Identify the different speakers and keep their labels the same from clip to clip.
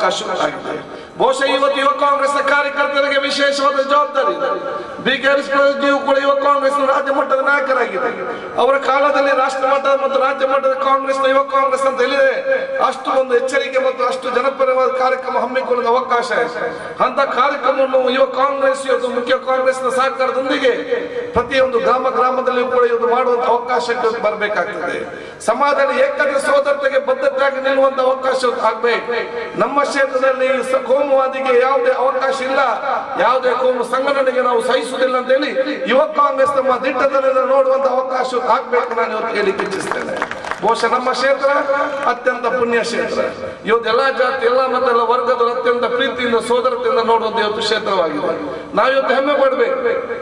Speaker 1: ಅವಕಾಶ ಆಗಿದೆ ಬಹುಶಃ ಇವತ್ತು ಯುವ ಕಾಂಗ್ರೆಸ್ನ ಕಾರ್ಯಕರ್ತರಿಗೆ ವಿಶೇಷವಾದ ಜವಾಬ್ದಾರಿ ಇದೆ ಬಿ ಕೆ ನೀವು ಕೂಡ ಯುವ ಕಾಂಗ್ರೆಸ್ನ ರಾಜ್ಯ ಮಟ್ಟದ ನಾಯಕರಾಗಿದೆ ಅವರ ಕಾಲದಲ್ಲಿ ರಾಷ್ಟ್ರ ಮಟ್ಟದ ಮತ್ತು ರಾಜ್ಯ ಮಟ್ಟದ ಕಾಂಗ್ರೆಸ್ನ ಯುವ ಕಾಂಗ್ರೆಸ್ ಅಂತ ಹೇಳಿದೆ ಅಷ್ಟು ಒಂದು ಎಚ್ಚರಿಕೆ ಮತ್ತು ಅಷ್ಟು ಜನಪರವಾದ ಕಾರ್ಯಕ್ರಮ ಹಮ್ಮಿಕೊಳ್ಳಲು ಅವಕಾಶ ಇದೆ ಅಂತ ಕಾರ್ಯಕ್ರಮವನ್ನು ಯುವ ಕಾಂಗ್ರೆಸ್ ಇವತ್ತು ಮುಖ್ಯ ಕಾಂಗ್ರೆಸ್ನ ಸಹಕಾರದೊಂದಿಗೆ ಪ್ರತಿಯೊಂದು ಗ್ರಾಮ ಗ್ರಾಮದಲ್ಲಿ ಕೂಡ ಇವತ್ತು ಮಾಡುವಂತ ಅವಕಾಶ ಇವತ್ತು ಬರಬೇಕಾಗ್ತದೆ ಸಮಾಜದಲ್ಲಿ ಏಕತೆ ಸೋದರತೆಗೆ ಬದ್ಧತೆಯಾಗಿ ನಿಲ್ಲುವಂತ ಅವಕಾಶ ಆಗ್ಬೇಕು ನಮ್ಮ ಕ್ಷೇತ್ರದಲ್ಲಿ ಸ- ಕೋಮುವಾದಿಗೆ ಯಾವುದೇ ಅವಕಾಶ ಇಲ್ಲ ಯಾವುದೇ ಕೋಮು ಸಂಘಟನೆಗೆ ನಾವು ಸಹಿಸುವುದಿಲ್ಲ ಅಂತ ಹೇಳಿ ಯುವ ಕಾಂಗ್ರೆಸ್ ನಮ್ಮ ದಿಟ್ಟದಲ್ಲಿ ನೋಡುವಂತ ಅವಕಾಶ ಆಗ್ಬೇಕು ನಾನು ಇವತ್ತು ಹೇಳಿಕ್ಕೆ ಇಚ್ಛಿಸ್ತೇನೆ ಬಹುಶಃ ನಮ್ಮ ಕ್ಷೇತ್ರ ಅತ್ಯಂತ ಪುಣ್ಯ ಕ್ಷೇತ್ರ ಇವತ್ತು ಎಲ್ಲಾ ಜಾತಿ ಎಲ್ಲಾ ಮತ ಎಲ್ಲ ವರ್ಗದ ಅತ್ಯಂತ ಪ್ರೀತಿಯಿಂದ ಸೋದರತೆಯಿಂದ ನೋಡುವಂತ ಇವತ್ತು ಕ್ಷೇತ್ರವಾಗಿದೆ ನಾವು ಇವತ್ತು ಹೆಮ್ಮೆ ಪಡ್ಬೇಕು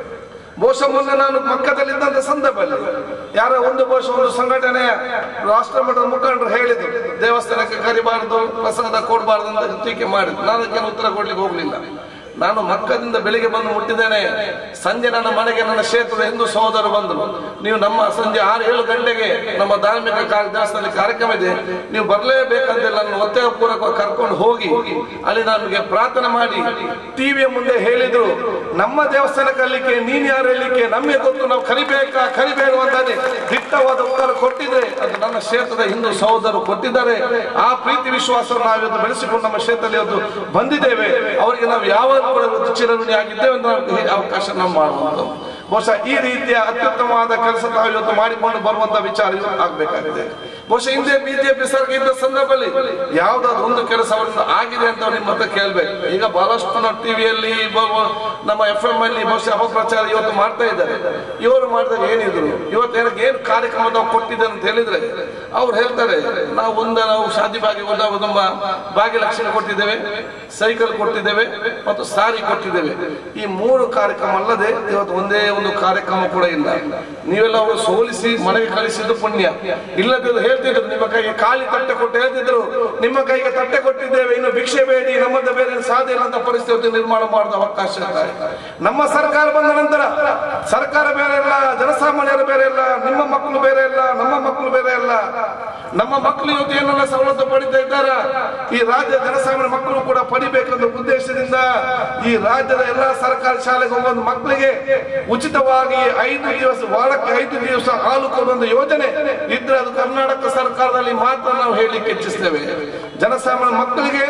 Speaker 1: ಬಹುಶಃ ಮೊನ್ನೆ ನಾನು ಪಕ್ಕದಲ್ಲಿದ್ದಂತ ಸಂದರ್ಭದಲ್ಲಿ ಯಾರ ಒಂದು ಬಹುಶಃ ಒಂದು ಸಂಘಟನೆ ರಾಷ್ಟ್ರ ಮಟ್ಟದ ಮುಖಂಡರು ಹೇಳಿದ್ರು ದೇವಸ್ಥಾನಕ್ಕೆ ಕರಿಬಾರದು ಪ್ರಸಾದ ಕೊಡಬಾರದು ಅಂತ ಟೀಕೆ ಮಾಡಿದ್ರು ನಾನು ಅದಕ್ಕೆ ಉತ್ತರ ಕೊಡ್ಲಿಕ್ಕೆ ಹೋಗ್ಲಿಲ್ಲ ನಾನು ಮಕ್ಕದಿಂದ ಬೆಳಿಗ್ಗೆ ಬಂದು ಮುಟ್ಟಿದ್ದೇನೆ ಸಂಜೆ ನನ್ನ ಮನೆಗೆ ನನ್ನ ಕ್ಷೇತ್ರದ ಹಿಂದೂ ಸಹೋದರ ಬಂದರು ನೀವು ನಮ್ಮ ಸಂಜೆ ಆರು ಏಳು ಗಂಟೆಗೆ ನಮ್ಮ ಧಾರ್ಮಿಕ ಕಾರ್ಯ ದೇವಸ್ಥಾನದಲ್ಲಿ ಕಾರ್ಯಕ್ರಮ ಇದೆ ನೀವು ಬರಲೇಬೇಕಂತ ನನ್ನ ಒತ್ತಾಯ ಪೂರ್ವಕವಾಗಿ ಕರ್ಕೊಂಡು ಹೋಗಿ ಅಲ್ಲಿ ನಮಗೆ ಪ್ರಾರ್ಥನೆ ಮಾಡಿ ಟಿವಿಯ ಮುಂದೆ ಹೇಳಿದ್ರು ನಮ್ಮ ದೇವಸ್ಥಾನಕ್ಕೆ ಅಲ್ಲಿಕ್ಕೆ ನೀನ್ ಯಾರು ಹೇಳಲಿಕ್ಕೆ ನಮಗೆ ಗೊತ್ತು ನಾವು ಕರಿಬೇಕಾ ಕರಿಬೇಕು ಅಂತ ದಿಟ್ಟವಾದ ಉತ್ತರ ಕೊಟ್ಟಿದ್ರೆ ಅದು ನನ್ನ ಕ್ಷೇತ್ರದ ಹಿಂದೂ ಸಹೋದರರು ಕೊಟ್ಟಿದ್ದಾರೆ ಆ ಪ್ರೀತಿ ವಿಶ್ವಾಸವನ್ನು ನಾವು ಇವತ್ತು ಬೆಳೆಸಿಕೊಂಡು ನಮ್ಮ ಕ್ಷೇತ್ರದಲ್ಲಿ ಇವತ್ತು ಬಂದಿದ್ದೇವೆ ಅವರಿಗೆ ನಾವು ಯಾವ ಕೂಡ ಇವತ್ತು ಚಿರಋಣಿ ಆಗಿದ್ದೇವೆ ಅಂತ ನಾವು ಈ ಅವಕಾಶ ನಾವು ಮಾಡುವಂಥದ್ದು ಬಹುಶಃ ಈ ರೀತಿಯ ಅತ್ಯುತ್ತಮವಾದ ಕೆಲಸ ನಾವು ಇವತ್ತು ಮಾಡಿಕೊಂಡು ಬರುವಂತ ವಿಚಾರ ಇವತ್ತು ಆಗ್ಬೇಕಾಗಿದೆ ಬಹುಶಃ ಹಿಂದೆ ಬಿಜೆಪಿ ಸರ್ಕಾರ ಇದ್ದ ಸಂದರ್ಭದಲ್ಲಿ ಯಾವ್ದಾದ್ರು ಒಂದು ಕೆಲಸ ಅವರಿಂದ ಆಗಿದೆ ಅಂತ ನಿಮ್ಮ ಹತ್ರ ಕೇಳ್ಬೇಕು ಈಗ ಬಹಳಷ್ಟು ನಾವು ಟಿವಿಯಲ್ಲಿ ನಮ್ಮ ಎಫ್ ಎಂ ಅಲ್ಲಿ ಬಹುಶಃ ಅಪಪ್ರಚಾರ ಇವತ್ತು ಮಾಡ್ತಾ ಇದ್ದಾರೆ ಇವರು ಮಾಡಿದಾಗ ಏನಿದ್ರು ಇವತ್ತು ಏನಕ್ಕೆ ಏನು ಕಾರ್ಯಕ್ರಮ ನಾವು ಕೊಟ್ಟಿದ್ದೇವೆ ಅಂತ ಹೇಳಿದ್ರೆ ಅವ್ರು ಹೇಳ್ತಾರೆ ನಾವು ಒಂದು ನಾವು ಶಾದಿ ಬಾಗಿ ನಾವು ನಮ್ಮ ಭಾಗ್ಯಲಕ್ಷ್ಮಿ ಕೊಟ್ಟಿದ್ದೇವೆ ಸೈಕಲ್ ಕೊಟ್ಟಿದ್ದೇವೆ ಮತ್ತು ಸಾರಿ ಕೊಟ್ಟಿದ್ದೇವೆ ಈ ಮೂರು ಕಾರ್ಯಕ್ರಮ ಅಲ್ಲದೆ ಇವತ್ತು ಒಂದೇ ಒಂದು ಕಾರ್ಯಕ್ರಮ ಕೂಡ ಇಲ್ಲ ನೀವೆಲ್ಲ ಅವರು ಸೋಲಿಸಿ ಮನೆಗೆ ಕಳಿಸಿದ್ದು ಪುಣ್ಯ ಇಲ್ಲದಿದ್ದು ಹೇಳ್ತಿದ್ರು ನಿಮ್ಮ ಕೈಗೆ ಖಾಲಿ ತಟ್ಟೆ ಕೊಟ್ಟು ಹೇಳ್ತಿದ್ರು ನಿಮ್ಮ ಕೈಗೆ ತಟ್ಟೆ ಕೊಟ್ಟಿದ್ದೇವೆ ಇನ್ನು ಭಿಕ್ಷೆ ಬೇಡಿ ನಮ್ಮದ ಬೇರೆ ಸಾಧ್ಯ ಇಲ್ಲ ಅಂತ ಪರಿಸ್ಥಿತಿ ನಿರ್ಮಾಣ ಮಾಡಿದ ಅವಕಾಶ ಇದೆ. ನಮ್ಮ ಸರ್ಕಾರ ಬಂದ ನಂತರ ಸರ್ಕಾರ ಬೇರೆ ಇಲ್ಲ ಜನಸಾಮಾನ್ಯರು ಬೇರೆ ಇಲ್ಲ ನಿಮ್ಮ ಮಕ್ಕಳು ಬೇರೆ ಇಲ್ಲ ನಮ್ಮ ಮಕ್ಕಳು ಬೇರೆ ಇಲ್ಲ ನಮ್ಮ ಮಕ್ಕಳು ಇವತ್ತು ಏನೆಲ್ಲ ಸವಲತ್ತು ಪಡಿತಾ ಇದ್ದಾರ ಈ ರಾಜ್ಯ ಜನಸಾಮಾನ್ಯ ಮಕ್ಕಳು ಕೂಡ ಪಡಿಬೇಕೆಂಬ ಉದ್ದೇಶದಿಂದ ಈ ರಾಜ್ಯದ ಎಲ್ಲಾ ಸರ್ಕಾರಿ ಶಾಲೆಗೆ ಹೋಗುವ ಮಕ್ಕಳಿಗೆ ಉಚಿತವಾಗಿ ಐದು ದಿವಸ ವಾರಕ್ಕೆ ಐದು ದಿವಸ ಹಾಲು ಕೊಡುವಂತ ಯೋಜನೆ ಇದ್ರೆ ಅದು ಕರ್ನಾಟಕ ಸರ್ಕಾರದಲ್ಲಿ ಮಾತ್ರ ನಾವು ಹೇಳಲಿಕ್ಕೆ ಇಚ್ಛಿಸ್ತೇವೆ ಜನಸಾಮಾನ್ಯ ಮಕ್ಕಳಿಗೆ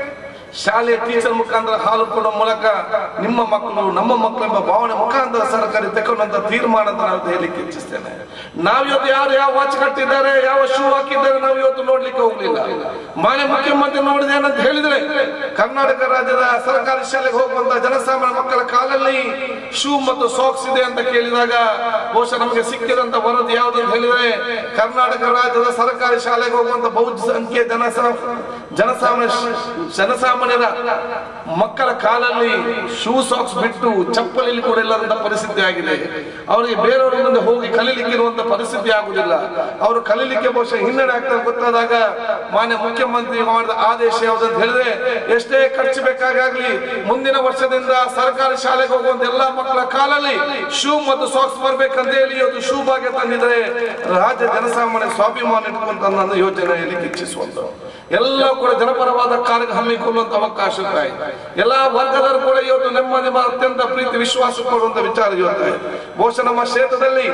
Speaker 1: ಶಾಲೆಯ ಟೀಚರ್ ಮುಖಾಂತರ ಹಾಲು ಕೊಡುವ ಮೂಲಕ ನಿಮ್ಮ ಮಕ್ಕಳು ನಮ್ಮ ಮಕ್ಕಳು ಎಂಬ ಭಾವನೆ ಮುಖಾಂತರ ಸರ್ಕಾರ ತಗೊಂಡಂತ ತೀರ್ಮಾನ ಅಂತ ನಾವು ಹೇಳಲಿಕ್ಕೆ ಇಚ್ಛಿಸ್ತೇನೆ ನಾವು ಇವತ್ತು ಯಾರು ಯಾವ ವಾಚ್ ಕಟ್ಟಿದ್ದಾರೆ ಯಾವ ಶೂ ಹಾಕಿದ್ದಾರೆ ನಾವು ಇವತ್ತು ನೋಡ್ಲಿಕ್ಕೆ ಹೋಗ್ಲಿಲ್ಲ ಮಾನ್ಯ ಮುಖ್ಯಮಂತ್ರಿ ನೋಡಿದೆ ಏನಂತ ಹೇಳಿದ್ರೆ ಕರ್ನಾಟಕ ರಾಜ್ಯದ ಸರ್ಕಾರಿ ಶಾಲೆಗೆ ಹೋಗುವಂತ ಜನಸಾಮಾನ್ಯ ಮಕ್ಕಳ ಕಾಲಲ್ಲಿ ಶೂ ಮತ್ತು ಸಾಕ್ಸ್ ಇದೆ ಅಂತ ಕೇಳಿದಾಗ ಬಹುಶಃ ನಮಗೆ ಸಿಕ್ಕಿದಂತ ವರದಿ ಯಾವುದು ಅಂತ ಹೇಳಿದ್ರೆ ಕರ್ನಾಟಕ ರಾಜ್ಯದ ಸರ್ಕಾರಿ ಶಾಲೆಗೆ ಹೋಗುವಂತ ಬಹುಸಂಖ್ಯೆ ಜನಸಾ ಜನಸಾಮಾನ್ಯ ಜನಸಾಮಾನ್ಯರ ಮಕ್ಕಳ ಕಾಲಲ್ಲಿ ಶೂ ಸಾಕ್ಸ್ ಬಿಟ್ಟು ಚಪ್ಪಲಿ ಕೂಡ ಇಲ್ಲದಂತ ಪರಿಸ್ಥಿತಿ ಆಗಿದೆ ಅವರಿಗೆ ಬೇರೆಯವರ ಮುಂದೆ ಹೋಗಿ ಕಲೀಲಿಕ್ಕೆ ಇರುವಂತ ಪರಿಸ್ಥಿತಿ ಆಗುದಿಲ್ಲ ಅವರು ಕಲೀಲಿಕ್ಕೆ ಬಹುಶಃ ಹಿನ್ನಡೆ ಆಗ್ತಾ ಗೊತ್ತಾದಾಗ ಮಾನ್ಯ ಮುಖ್ಯಮಂತ್ರಿ ಮಾಡಿದ ಆದೇಶ ಯಾವುದು ಅಂತ ಹೇಳಿದ್ರೆ ಎಷ್ಟೇ ಖರ್ಚು ಬೇಕಾಗಲಿ ಮುಂದಿನ ವರ್ಷದಿಂದ ಸರ್ಕಾರಿ ಶಾಲೆಗೆ ಹೋಗುವಂತ ಎಲ್ಲಾ ಮಕ್ಕಳ ಕಾಲಲ್ಲಿ ಶೂ ಮತ್ತು ಸಾಕ್ಸ್ ಬರ್ಬೇಕಂತ ಹೇಳಿ ಇವತ್ತು ಶೂ ಭಾಗ್ಯ ತಂದಿದ್ರೆ ರಾಜ್ಯ ಜನಸಾಮಾನ್ಯ ಸ್ವಾಭಿಮಾನ ಇಟ್ಕೊಂತ ನನ್ನ ಯೋಜನೆ ಹೇಳಲಿಕ್ಕೆ ಇಚ್ಛಿಸುವಂತ ಎಲ್ಲ ಕೂಡ ಜನಪರವಾದ ಕಾರ್ಯ ಹಮ್ಮಿಕೊಳ್ಳುವಂತ ಅವಕಾಶ ಇದೆ ಎಲ್ಲಾ ವರ್ಗದವರು ಕೂಡ ಇವತ್ತು ನೆಮ್ಮದಿ ಅತ್ಯಂತ ಪ್ರೀತಿ ವಿಶ್ವಾಸ ಕೊಡುವಂತ ವಿಚಾರ ಇವತ್ತು ಇದೆ. ಬಹುಶಃ ನಮ್ಮ ಕ್ಷೇತ್ರದಲ್ಲಿ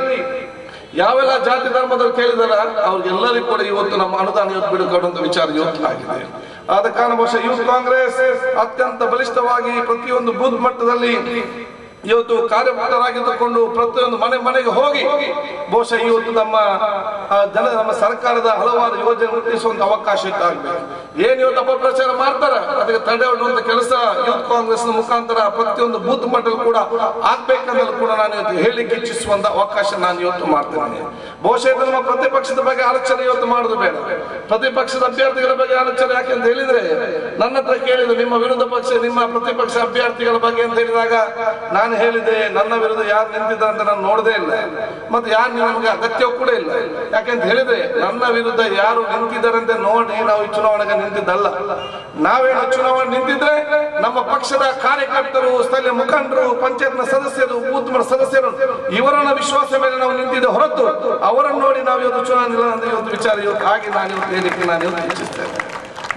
Speaker 1: ಯಾವೆಲ್ಲ ಜಾತಿ ಧರ್ಮದವರು ಕೇಳಿದಾರ ಅವ್ರಿಗೆಲ್ಲರಿಗೂ ಕೂಡ ಇವತ್ತು ನಮ್ಮ ಅನುದಾನ ಇವತ್ತು ಬಿಡುಗಡುವಂತ ವಿಚಾರ ಇವತ್ತು ಆಗಿದೆ ಆದ ಕಾರಣ ಬಹುಶಃ ಯೂತ್ ಕಾಂಗ್ರೆಸ್ ಅತ್ಯಂತ ಬಲಿಷ್ಠವಾಗಿ ಪ್ರತಿಯೊಂದು ಬೂತ್ ಮಟ್ಟದಲ್ಲಿ ಇವತ್ತು ಕಾರ್ಯಮುಖರಾಗಿದ್ದುಕೊಂಡು ಪ್ರತಿಯೊಂದು ಮನೆ ಮನೆಗೆ ಹೋಗಿ ಬಹುಶಃ ಇವತ್ತು ನಮ್ಮ ಆ, ಜನ ನಮ್ಮ ಸರ್ಕಾರದ ಹಲವಾರು ಯೋಜನೆ ಮುಟ್ಟಿಸುವಂತ ಅವಕಾಶ ಇದ್ದಾಗಬೇಕು ಏನ್ ಇವತ್ತು ಅಪಪ್ರಚಾರ ಮಾಡ್ತಾರ ಅದಕ್ಕೆ ತಡೆ ಒಡ್ಡುವಂತ ಕೆಲಸ ಯೂತ್ ಕಾಂಗ್ರೆಸ್ ಮುಖಾಂತರ ಪ್ರತಿಯೊಂದು ಬೂತ್ ಮಟ್ಟದಲ್ಲಿ ಕೂಡ ಆಗ್ಬೇಕನ್ನೋದು ಕೂಡ ನಾನು ಇವತ್ತು ಹೇಳಿಕ್ಕೆ ಇಚ್ಛಿಸುವಂತ ಅವಕಾಶ ನಾನು ಇವತ್ತು ಮಾಡ್ತೇನೆ ಬಹುಶಃ ಇದು ನಮ್ಮ ಪ್ರತಿಪಕ್ಷದ ಬಗ್ಗೆ ಆಲೋಚನೆ ಇವತ್ತು ಮಾಡುದು ಬೇಡ ಪ್ರತಿಪಕ್ಷದ ಅಭ್ಯರ್ಥಿಗಳ ಬಗ್ಗೆ ಆಲೋಚನೆ ಯಾಕೆ ಅಂತ ಹೇಳಿದ್ರೆ ನನ್ನ ಹತ್ರ ಕೇಳಿದ್ರು ನಿಮ್ಮ ವಿರೋಧ ಪಕ್ಷ ನಿಮ್ಮ ಪ್ರತಿಪಕ್ಷ ಅಭ್ಯರ್ಥಿಗಳ ಬಗ್ಗೆ ಅಂತ ಹೇಳಿದಾಗ ನಾನು ಹೇಳಿದೆ ನನ್ನ ವಿರುದ್ಧ ಯಾರು ನಿಂತಿದ್ದಾರೆ ಅಂತ ನಾನು ನೋಡದೇ ಇಲ್ಲ ಮತ್ತೆ ಯಾರು ನಮಗೆ ಅಗತ್ಯವೂ ಕೂಡ ಇಲ್ಲ ಯಾಕೆಂತ ಹೇಳಿದ್ರೆ ನನ್ನ ವಿರುದ್ಧ ಯಾರು ನಿಂತಿದ್ದಾರೆ ಅಂತ ನೋಡಿ ನಾವು ಈ ಚುನಾವಣೆಗೆ ನಿಂತಿದ್ದಲ್ಲ ನಾವೇನು ಚುನಾವಣೆ ನಿಂತಿದ್ರೆ ನಮ್ಮ ಪಕ್ಷದ ಕಾರ್ಯಕರ್ತರು ಸ್ಥಳೀಯ ಮುಖಂಡರು ಪಂಚಾಯತ್ನ ಸದಸ್ಯರು ಬೂತ್ ಮಟ್ಟ ಸದಸ್ಯರು ಇವರನ್ನ ವಿಶ್ವಾಸ ಮೇಲೆ ನಾವು ನಿಂತಿದ್ದೆ ಹೊರತು ಅವರನ್ನು ನೋಡಿ ನಾವು ಇವತ್ತು ಚುನಾವಣೆ ಇಲ್ಲ ಅಂತ ಇವತ್ತು ವಿಚಾರ ಇವತ್ತು ಹಾಗೆ ನಾನು ಇವತ್ತು ಹೇಳಿಕ್ಕೆ ನಾನು ಇವತ್ತು ಇಚ್ಛಿಸ್ತೇನೆ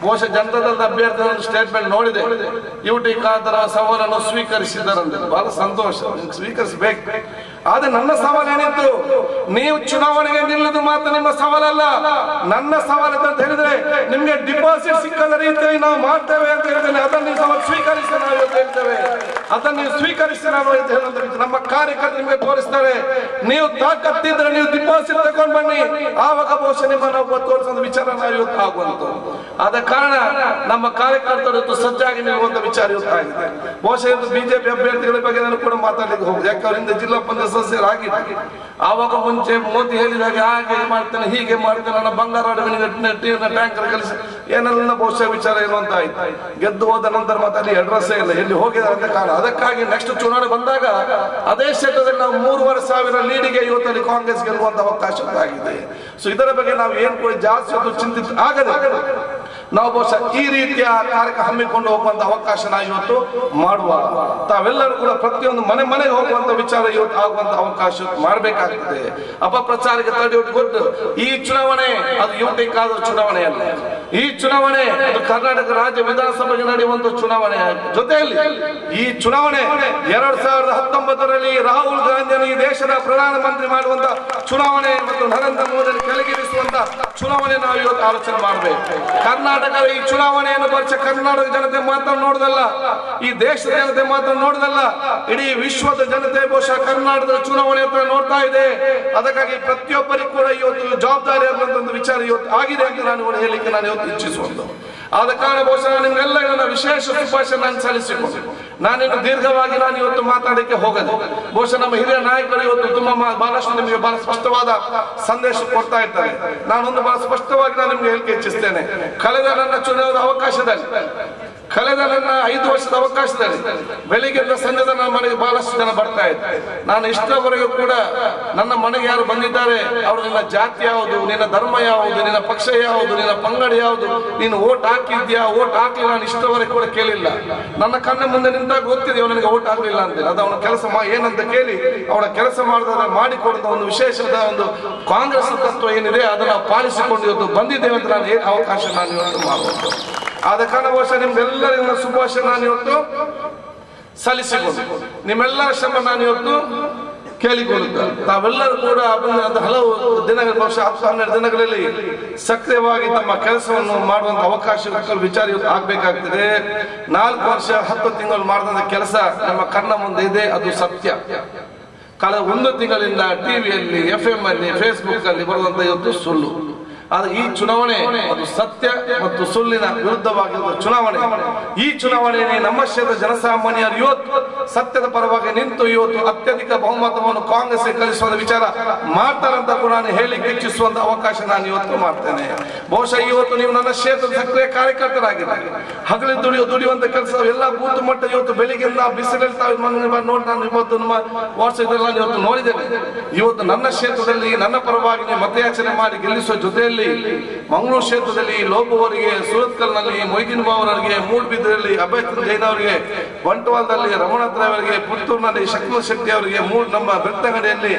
Speaker 1: ಬಹುಶಃ ಜನತಾದಳದ ಅಭ್ಯರ್ಥಿ ಸ್ಟೇಟ್ಮೆಂಟ್ ನೋಡಿದೆ ಯು ಟಿ ಖಾದರ್ ಸವಾಲನ್ನು ಸ್ವೀಕರಿಸಿದ್ದಾರಂತೆ ಬಹಳ ಸಂತೋಷ ನೀವು ಸ್ವೀಕರಿಸಬೇಕು ಆದ್ರೆ ನನ್ನ ಸವಾಲು ಏನಿತ್ತು ನೀವು ಚುನಾವಣೆಗೆ ನಿಲ್ಲುದು ಮಾತ್ರ ನಿಮ್ಮ ಸವಾಲಲ್ಲ ನನ್ನ ಸವಾಲು ಅಂತ ಹೇಳಿದ್ರೆ ನಿಮ್ಗೆ ಡಿಪಾಸಿಟ್ ಸಿಕ್ಕದ ರೀತಿಯಲ್ಲಿ ನಾವು ಮಾಡ್ತೇವೆ ಅಂತ ಹೇಳ್ತೇನೆ ಅದನ್ನು ನೀವು ಸವಾಲು ಸ್ವೀಕರಿಸಿ ನಾವು ಇವತ್ತು ಹೇಳ್ತೇವೆ ಅದನ್ನು ನೀವು ಸ್ವೀಕರಿಸಿ ನಾವು ಅಂತ ಹೇಳುವಂತ ನಮ್ಮ ಕಾರ್ಯಕರ್ತರು ನಿಮಗೆ ತೋರಿಸ್ತಾರೆ ನೀವು ತಾಕತ್ತಿದ್ರೆ ನೀವು ಡಿಪಾಸಿಟ್ ತಗೊಂಡು ಬನ್ನಿ ಆವಾಗ ಬಹುಶಃ ನಿಮ್ಮನ್ನು ಒಬ್ಬ ತೋರಿಸೋದು ವಿಚಾರ ನಾವು ಇವತ್ತು ಆಗುವಂಥದ್ದು ಆದ ಕಾರಣ ನಮ್ಮ ಕಾರ್ಯಕರ್ತರು ಇವತ್ತು ಸಜ್ಜಾಗಿ ನಿಲ್ಲುವಂತ ವಿಚಾರ ಇವತ್ತು ಆಗಿದೆ ಬಹುಶಃ ಇವತ್ತು ಬಿಜೆಪಿ ಅಭ್ಯರ್ಥಿಗಳ ಬಗ್ಗೆ ನಾನು ಕೂಡ ಮಾತಾಡ್ಲಿಕ್ಕೆ ಹೋಗುದು ಯಾಕೆ ಅವರಿಂದ ಜಿಲ್ಲಾ ಪಂಚಾಯತ್ ಸದಸ್ಯರಾಗಿದ್ದಾರೆ ಆವಾಗ ಮುಂಚೆ ಮೋದಿ ಹೇಳಿದಾಗ ಹಾಗೆ ಮಾಡ್ತೇನೆ ಹೀಗೆ ಮಾಡ್ತೇನೆ ನನ್ನ ಬಂಗಾರ ಅಡವಿನ ಟ್ಯಾಂಕರ್ ಕಲಿಸಿ ಏನೆಲ್ಲ ಬಹುಶಃ ವಿಚಾರ ಏನು ಅಂತ ಆಯ್ತು ಗೆದ್ದು ಹೋದ ನಂತರ ಮತ್ತೆ ಅಲ್ಲಿ ಅಡ್ರೆಸ್ಸೇ ಇಲ್ಲ ಎಲ್ಲಿ ಹೋಗಿದ್ದಾರೆ ಅಂತ ಕಾರಣ ಅದಕ್ಕಾಗಿ ನೆಕ್ಸ್ಟ್ ಚುನಾವಣೆ ಬಂದಾಗ ಅದೇ ಕ್ಷೇತ್ರದಲ್ಲಿ ನಾವು ಮೂರುವರೆ ಸಾವಿರ ಲೀಡಿಗೆ ಇವತ್ತಲ್ಲಿ ಕಾಂಗ್ರೆಸ್ ಗೆಲ್ಲುವಂತ ಅವಕಾಶ ಆಗಿದೆ ಸೊ ಇದರ ಬಗ್ಗೆ ನಾವು ಏನ್ ಕೂಡ ಜಾಸ್ತಿ ಹೊತ್ತು ಚಿಂತಿತ ಆಗದೆ ನಾವು ಬಹುಶಃ ಈ ರೀತಿಯ ಕಾರ್ಯಕ್ರಮ ಹಮ್ಮಿಕೊಂಡು ಹೋಗುವಂತ ಅವಕಾಶ ನಾವು ಇವತ್ತು ಮಾಡುವ ತಾವೆಲ್ಲರೂ ಕೂಡ ಪ್ರತಿಯೊಂದು ಮನೆ ಮನೆಗೆ ಹೋಗುವಂತ ವಿಚಾರ ಇವತ್ತು ಆಗುವಂತ ಅವಕಾಶ ಮಾಡಬೇಕಾಗ್ತದೆ ಅಪಪ್ರಚಾರಕ್ಕೆ ತಡೆಯೊಟ್ಟು ಕೊಟ್ಟು ಈ ಚುನಾವಣೆ ಅದು ಯುವತಿ ಕಾದ ಚುನಾವಣೆ ಅಲ್ಲ ಈ ಚುನಾವಣೆ ಅದು ಕರ್ನಾಟಕ ರಾಜ್ಯ ವಿಧಾನಸಭೆಗೆ ನಡೆಯುವಂತ ಚುನಾವಣೆ ಜೊತೆಯಲ್ಲಿ ಈ ಚುನಾವಣೆ ಎರಡ್ ಸಾವಿರದ ಹತ್ತೊಂಬತ್ತರಲ್ಲಿ ರಾಹುಲ್ ಗಾಂಧಿಯನ್ನು ಈ ದೇಶದ ಪ್ರಧಾನಮಂತ್ರಿ ಮಾಡುವಂತ ಚುನಾವಣೆ ಮತ್ತು ನರೇಂದ್ರ ಮೋದಿ ಕೆಳಗಿರಿಸುವಂತ ಚುನಾವಣೆ ನಾವು ಇವತ್ತು ಆಲೋಚನೆ ಮಾಡಬೇಕು ಕರ್ನಾಟಕದ ಈ ಚುನಾವಣೆಯನ್ನು ಪರಿಚಯ ಕರ್ನಾಟಕ ಜನತೆ ಮಾತ್ರ ನೋಡುದಲ್ಲ ಈ ದೇಶದ ಜನತೆ ಮಾತ್ರ ನೋಡುದಲ್ಲ ಇಡೀ ವಿಶ್ವದ ಜನತೆ ಬಹುಶಃ ಕರ್ನಾಟಕದ ಚುನಾವಣೆ ಹತ್ರ ನೋಡ್ತಾ ಇದೆ ಅದಕ್ಕಾಗಿ ಪ್ರತಿಯೊಬ್ಬರಿಗೂ ಕೂಡ ಇವತ್ತು ಜವಾಬ್ದಾರಿ ಅನ್ನುವಂಥ ಒಂದು ವಿಚಾರ ಇವತ್ತು ಆಗಿದೆ ಅಂತ ನಾನು ಕೂಡ ಹೇಳಿಕ್ಕೆ ನಾನು ಇವತ್ತು ಇಚ್ಛಿಸುವಂತ ಆದ ಕಾರಣ ಬಹುಶಃ ನಿಮ್ಗೆಲ್ಲ ನನ್ನ ವಿಶೇಷ ಶುಭಾಶಯ ನಾನು ಸಲ್ಲಿಸಿಕೊಂಡು ನಾನಿನ್ನು ದೀರ್ಘವಾಗಿ ನಾನು ಇವತ್ತು ಮಾತಾಡಲಿಕ್ಕೆ ಹೋಗದು ಬಹುಶಃ ನಮ್ಮ ಹಿರಿಯ ನಾಯಕರು ಇವತ್ತು ತುಂಬಾ ಮಾ- ಬಹಳಷ್ಟು ನಿಮಗೆ ಬಹಳ ಸ್ಪಷ್ಟವಾದ ಸಂದೇಶ ಕೊಡ್ತಾ ಇರ್ತಾರೆ ನಾನೊಂದು ಬಹಳ ಸ್ಪಷ್ಟವಾಗಿ ನಾನು ನಿಮ್ಗೆ ಹೇಳಿಕೆ ಇಚ್ಛಿಸ್ತೇನೆ ಕಳೆದ ನನ್ನ ಚುನಾವಣಾ ಅವಕಾಶದಲ್ಲಿ ಕಳೆದ ನನ್ನ ಐದು ವರ್ಷದ ಅವಕಾಶದಲ್ಲಿ ಬೆಳಿಗ್ಗೆಯಿಂದ ಸಂಜೆ ನನ್ನ ಮನೆಗೆ ಬಹಳಷ್ಟು ಜನ ಬರ್ತಾ ಇದ್ರು ನಾನು ಇಷ್ಟವರೆಗೂ ಕೂಡ ನನ್ನ ಮನೆಗೆ ಯಾರು ಬಂದಿದ್ದಾರೆ ಅವರು ನಿನ್ನ ಜಾತಿ ಯಾವುದು ನಿನ್ನ ಧರ್ಮ ಯಾವುದು ನಿನ್ನ ಪಕ್ಷ ಯಾವುದು ನಿನ್ನ ಪಂಗಡ ಯಾವುದು ನೀನು ಓಟ್ ಹಾಕಿದ್ಯಾ ಓಟ್ ಹಾಕಿ ನಾನು ಇಷ್ಟವರೆಗೂ ಕೂಡ ಕೇಳಿಲ್ಲ ನನ್ನ ಕಣ್ಣ ಮುಂದೆ ನಿಂತಾಗ ಗೊತ್ತಿದೆ ಇವ ನನಗೆ ಓಟ್ ಹಾಕಲಿಲ್ಲ ಅಂತ ಅದು ಅವನ ಕೆಲಸ ಮಾ ಏನಂತ ಕೇಳಿ ಅವನ ಕೆಲಸ ಮಾಡಿದ ಮಾಡಿಕೊಡುವ ಒಂದು ವಿಶೇಷದ ಒಂದು ಕಾಂಗ್ರೆಸ್ ತತ್ವ ಏನಿದೆ ಅದನ್ನ ಪಾಲಿಸಿಕೊಂಡು ಇವತ್ತು ಬಂದಿದ್ದೇವೆ ಅಂತ ನಾನು ಏನು ಅವಕಾಶ ನಾನು ಇವತ್ತು ಮಾಡುವುದು ಆದ ಕಾರಣ ಬಹುಶಃ ನಿಮ್ಗೆಲ್ಲರಿಗೂ ನನ್ನ ಶುಭಾಶಯ ನಾನು ಇವತ್ತು ಸಲ್ಲಿಸಿಕೊಂಡು ನಿಮ್ಮೆಲ್ಲರ ಶ್ರಮ ನಾನು ಇವತ್ತು ಕೇಳಿಕೊಳ್ಳುತ್ತೇನೆ ತಾವೆಲ್ಲರೂ ಕೂಡ ಬಂದ ಹಲವು ದಿನಗಳ ಬಹುಶಃ ಹತ್ತು ಹನ್ನೆರಡು ದಿನಗಳಲ್ಲಿ ಸಕ್ರಿಯವಾಗಿ ತಮ್ಮ ಕೆಲಸವನ್ನು ಮಾಡುವಂತ ಅವಕಾಶ ವಿಚಾರ ಇವತ್ತು ಆಗ್ಬೇಕಾಗ್ತದೆ ನಾಲ್ಕು ವರ್ಷ ಹತ್ತು ತಿಂಗಳು ಮಾಡಿದಂತ ಕೆಲಸ ನಮ್ಮ ಕಣ್ಣ ಮುಂದೆ ಇದೆ ಅದು ಸತ್ಯ ಕಳೆದ ಒಂದು ತಿಂಗಳಿಂದ ಟಿವಿಯಲ್ಲಿ ಎಫ್ ಎಂ ಅಲ್ಲಿ ಫೇಸ್ಬುಕ್ ಅಲ್ಲಿ ಬರುವಂತ ಇವತ್ತು ಸುಳ್ಳು ಆದ್ರೆ ಈ ಚುನಾವಣೆ ಅದು ಸತ್ಯ ಮತ್ತು ಸುಳ್ಳಿನ ವಿರುದ್ಧವಾಗಿರುವ ಚುನಾವಣೆ ಈ ಚುನಾವಣೆಯಲ್ಲಿ ನಮ್ಮ ಕ್ಷೇತ್ರದ ಜನಸಾಮಾನ್ಯರು ಇವತ್ತು ಸತ್ಯದ ಪರವಾಗಿ ನಿಂತು ಇವತ್ತು ಅತ್ಯಧಿಕ ಬಹುಮತವನ್ನು ಕಾಂಗ್ರೆಸ್ ಕಲಿಸುವ ವಿಚಾರ ಮಾಡ್ತಾರಂತ ಕೂಡ ನಾನು ಹೇಳಿಕ್ಕೆ ಇಚ್ಛಿಸುವಂತ ಅವಕಾಶ ನಾನು ಇವತ್ತು ಮಾಡ್ತೇನೆ ಬಹುಶಃ ಇವತ್ತು ನೀವು ನನ್ನ ಕ್ಷೇತ್ರದ ಸಕ್ರಿಯ ಕಾರ್ಯಕರ್ತರಾಗಿದ್ದಾರೆ ಹಗಲಿ ದುಡಿಯೋ ದುಡಿಯುವಂತ ಕೆಲಸ ಎಲ್ಲ ಬೂತ್ ಮಟ್ಟ ಇವತ್ತು ಬೆಳಿಗ್ಗೆಯಿಂದ ಬಿಸಿಲಲ್ಲಿ ತಾವು ಮನೆ ನೋಡಿ ನಾನು ಇವತ್ತು ನಮ್ಮ ವಾಟ್ಸಪ್ ನಾನು ಇವತ್ತು ನೋಡಿದ್ದೇನೆ ಇವತ್ತು ನನ್ನ ಕ್ಷೇತ್ರದಲ್ಲಿ ನನ್ನ ಪರವಾಗಿ ನೀವು ಮತಯಾಚನೆ ಮಾಡಿ ಗೆಲ್ಲಿಸುವ ಜೊತೆಯಲ್ಲಿ ಮಂಗಳೂರು ಕ್ಷೇತ್ರದಲ್ಲಿ ಲೋಪವರಿಗೆ ಸುರತ್ಕಲ್ನಲ್ಲಿ ಮೊಯ್ದೀನ್ ಬಾವರವರಿಗೆ ಮೂಡ್ಬಿದ್ರಲ್ಲಿ ಅಭಯ್ ಜೈನ್ ಅವರಿಗೆ ಬಂಟ್ವಾಳದಲ್ಲಿ ರಮಣತ್ರ ಅವರಿಗೆ ಪುತ್ತೂರಿನಲ್ಲಿ ಶಕ್ತಿ ಶೆಟ್ಟಿ ಅವರಿಗೆ ಮೂಡ್ ನಮ್ಮ ಬೆಳ್ತಂಗಡಿಯಲ್ಲಿ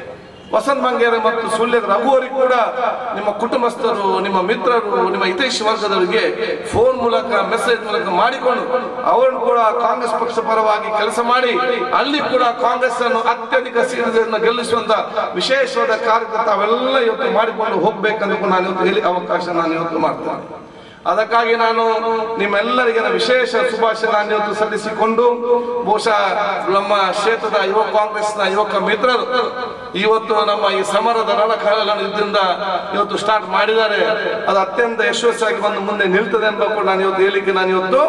Speaker 1: ವಸಂತ್ ಮಂಗೇರ ಮತ್ತು ಸುಳ್ಯದ ರಘುವರಿಗೆ ಕೂಡ ನಿಮ್ಮ ಕುಟುಂಬಸ್ಥರು ನಿಮ್ಮ ಮಿತ್ರರು ನಿಮ್ಮ ಹಿತೈಷಿ ವರ್ಗದವರಿಗೆ ಫೋನ್ ಮೂಲಕ ಮೆಸೇಜ್ ಮೂಲಕ ಮಾಡಿಕೊಂಡು ಅವರನ್ನು ಕೂಡ ಕಾಂಗ್ರೆಸ್ ಪಕ್ಷ ಪರವಾಗಿ ಕೆಲಸ ಮಾಡಿ ಅಲ್ಲಿ ಕೂಡ ಕಾಂಗ್ರೆಸ್ ಅನ್ನು ಅತ್ಯಧಿಕ ಸೀಟನ್ನು ಗೆಲ್ಲಿಸುವಂತ ವಿಶೇಷವಾದ ಕಾರ್ಯಕ್ರಮ ತಾವೆಲ್ಲ ಇವತ್ತು ಮಾಡಿಕೊಂಡು ಹೋಗ್ಬೇಕಂತ ಕೂಡ ನಾನು ಇವತ್ತು ಹೇಳಿ ಅವಕಾಶ ನಾನು ಇವತ್ತು ಮಾಡ್ತೇನೆ ಅದಕ್ಕಾಗಿ ನಾನು ನಿಮ್ಮೆಲ್ಲರಿಗೆ ನಾನು ವಿಶೇಷ ಶುಭಾಶಯ ನಾನು ಇವತ್ತು ಸಲ್ಲಿಸಿಕೊಂಡು ಬಹುಶಃ ನಮ್ಮ ಕ್ಷೇತ್ರದ ಯುವ ಕಾಂಗ್ರೆಸ್ನ ಯುವಕ ಮಿತ್ರರು ಇವತ್ತು ನಮ್ಮ ಈ ಸಮರದ ರಣಕಾಲದಿಂದ ಇವತ್ತು ಸ್ಟಾರ್ಟ್ ಮಾಡಿದ್ದಾರೆ ಅದು ಅತ್ಯಂತ ಯಶಸ್ವಿಯಾಗಿ ಬಂದು ಮುಂದೆ ನಿಲ್ತದೆ ಎಂಬ ಕೂಡ ನಾನು ಇವತ್ತು ಹೇಳಿಕೆ ನಾನು ಇವತ್ತು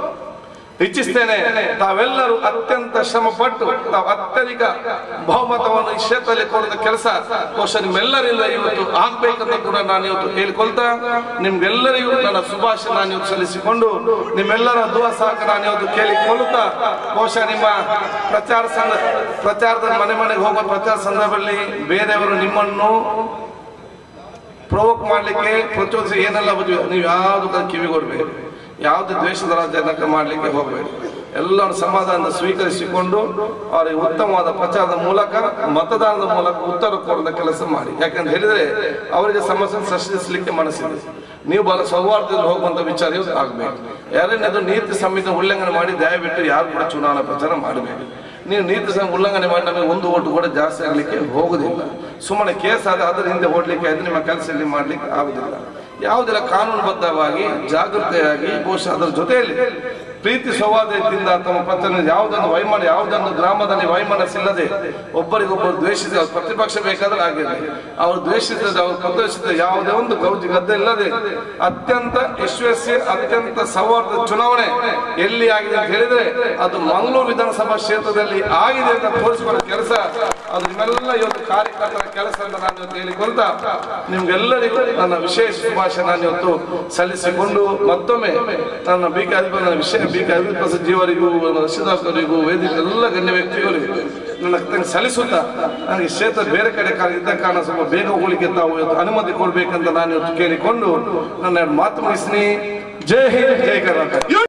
Speaker 1: ಇಚ್ಛಿಸ್ತೇನೆ ತಾವೆಲ್ಲರೂ ಅತ್ಯಂತ ಶ್ರಮ ಪಟ್ಟು ತಾವು ಅತ್ಯಧಿಕ ಬಹುಮತವನ್ನು ಈ ಕ್ಷೇತ್ರದಲ್ಲಿ ಕೊಡುವ ಕೆಲಸ ಬಹುಶಃ ನಿಮ್ಮೆಲ್ಲರಿಂದ ಇವತ್ತು ಆಗ್ಬೇಕಂತ ಕೂಡ ನಾನು ಇವತ್ತು ಹೇಳಿಕೊಳ್ತಾ ನಿಮ್ಗೆಲ್ಲರಿಗೂ ನನ್ನ ಶುಭಾಶಯ ನಾನು ಇವತ್ತು ಸಲ್ಲಿಸಿಕೊಂಡು ನಿಮ್ಮೆಲ್ಲರ ದುವ ಸಹಕ ನಾನು ಇವತ್ತು ಕೇಳಿಕೊಳ್ಳುತ್ತಾ ಬಹುಶಃ ನಿಮ್ಮ ಪ್ರಚಾರ ಸಂದ ಪ್ರಚಾರದ ಮನೆ ಮನೆಗೆ ಹೋಗುವ ಪ್ರಚಾರ ಸಂದರ್ಭದಲ್ಲಿ ಬೇರೆಯವರು ನಿಮ್ಮನ್ನು ಪ್ರವೋಕ್ ಮಾಡ್ಲಿಕ್ಕೆ ಪ್ರಚೋದಿಸಿ ಏನೆಲ್ಲ ಬುದ್ಧಿ ನೀವು ಯಾವ್ದು ಕಿವಿಗೊಡ್ಬೇಕು ಯಾವ್ದು ದ್ವೇಷದ ರಾಜಕಾರಣ ಮಾಡ್ಲಿಕ್ಕೆ ಹೋಗ್ಬೇಡಿ ಎಲ್ಲರೂ ಸಮಾಧಾನ ಸ್ವೀಕರಿಸಿಕೊಂಡು ಅವರಿಗೆ ಉತ್ತಮವಾದ ಪ್ರಚಾರದ ಮೂಲಕ ಮತದಾನದ ಮೂಲಕ ಉತ್ತರ ಕೊಡುವ ಕೆಲಸ ಮಾಡಿ ಯಾಕಂತ ಹೇಳಿದ್ರೆ ಅವರಿಗೆ ಸಮಸ್ಯೆ ಸೃಷ್ಟಿಸಲಿಕ್ಕೆ ಮನಸ್ಸಿದೆ ನೀವು ಬಹಳ ಸೌಹಾರ್ದದಲ್ಲಿ ಹೋಗುವಂತ ವಿಚಾರ ಇವತ್ತು ಆಗ್ಬೇಕು ಎರಡನೇದು ನೀತಿ ಸಂಹಿತೆ ಉಲ್ಲಂಘನೆ ಮಾಡಿ ದಯವಿಟ್ಟು ಯಾರು ಕೂಡ ಚುನಾವಣಾ ಪ್ರಚಾರ ಮಾಡಬೇಕು ನೀವು ನೀತಿ ಸಂಹಿತೆ ಉಲ್ಲಂಘನೆ ಮಾಡಿ ನಮಗೆ ಒಂದು ಓಟು ಕೂಡ ಜಾಸ್ತಿ ಆಗ್ಲಿಕ್ಕೆ ಹೋಗುದಿಲ್ಲ ಸುಮ್ಮನೆ ಕೇಸ್ ಆದ ಅದರ ಹಿಂದೆ ಓಡ್ಲಿಕ್ಕೆ ಆಯ್ತು ನಿಮ್ಮ ಕೆಲಸ ಇಲ್ಲಿ ಮಾಡ್ಲಿಕ್ಕೆ ಆಗುದಿಲ್ಲ ಯಾವುದೆಲ್ಲ ಕಾನೂನುಬದ್ಧವಾಗಿ ಜಾಗೃತೆಯಾಗಿ ಬಹುಶಃ ಅದರ ಜೊತೆಯಲ್ಲಿ ಪ್ರೀತಿ ಸೌಹಾರ್ದದಿಂದ ತಮ್ಮ ಪತ್ರ ಯಾವುದೊಂದು ವೈಮನ ಯಾವುದೊಂದು ಗ್ರಾಮದಲ್ಲಿ ವೈಮನಸ್ಸಿಲ್ಲದೆ ಒಬ್ಬರಿಗೊಬ್ಬರು ದ್ವೇಷಿಸಿ ಅವ್ರ ಪ್ರತಿಪಕ್ಷ ಬೇಕಾದ್ರೆ ಆಗಿರಲಿ ಅವರು ದ್ವೇಷಿಸಿದ ಅವರು ಪ್ರದರ್ಶಿಸಿದ ಯಾವುದೇ ಒಂದು ಗೌಜಿ ಗದ್ದೆ ಇಲ್ಲದೆ ಅತ್ಯಂತ ಯಶಸ್ವಿ ಅತ್ಯಂತ ಸೌಹಾರ್ದ ಚುನಾವಣೆ ಎಲ್ಲಿ ಆಗಿದೆ ಅಂತ ಹೇಳಿದ್ರೆ ಅದು ಮಂಗಳೂರು ವಿಧಾನಸಭಾ ಕ್ಷೇತ್ರದಲ್ಲಿ ಆಗಿದೆ ಅಂತ ತೋರಿಸಿಕೊಳ್ಳೋ ಕೆಲಸ ಅದು ನಿಮ್ಮೆಲ್ಲ ಇವತ್ತು ಕಾರ್ಯಕರ್ತರ ಕೆಲಸ ಅಂತ ನಾನು ಇವತ್ತು ಹೇಳಿಕೊಳ್ತಾ ನಿಮ್ಗೆಲ್ಲರಿಗೂ ನನ್ನ ವಿಶೇಷ ಶುಭಾಶಯ ನಾನು ಇವತ್ತು ಸಲ್ಲಿಸಿಕೊಂಡು ಮತ್ತೊಮ್ಮೆ ನನ್ನ ಬಿ ಕೆ ಅಧಿಪತಿ ನನ್ನ ವಿಷಯ ಬಿ ಕೆ ಅಧಿಪತಿ ಪ್ರಸಾದ್ ಜೀವರಿಗೂ ರಶೀದಾಸ್ ಅವರಿಗೂ ವೇದಿಕೆ ಎಲ್ಲ ಗಣ್ಯ ವ್ಯಕ್ತಿಗಳಿಗೂ ನನ್ನ ಕೃತಜ್ಞತೆ ಸಲ್ಲಿಸುತ್ತಾ ನನಗೆ ಕ್ಷೇತ್ರ ಬೇರೆ ಕಡೆ ಕಾಲ ಇದ್ದ ಕಾರಣ ಸ್ವಲ್ಪ ಬೇಗ ಹೋಗ್ಲಿಕ್ಕೆ ತಾವು ಇವತ್ತು ಅನುಮತಿ ಕೊಡ್ಬೇಕಂತ ನಾನು ಇವತ್ತು ಕೇಳಿಕೊಂಡು ನನ್ನ ಎರಡು ಮಾತು ಮುಗಿಸ್ತೀನಿ ಜೈ ಹಿಂದ್ ಜೈ ಕರ್ನಾಟಕ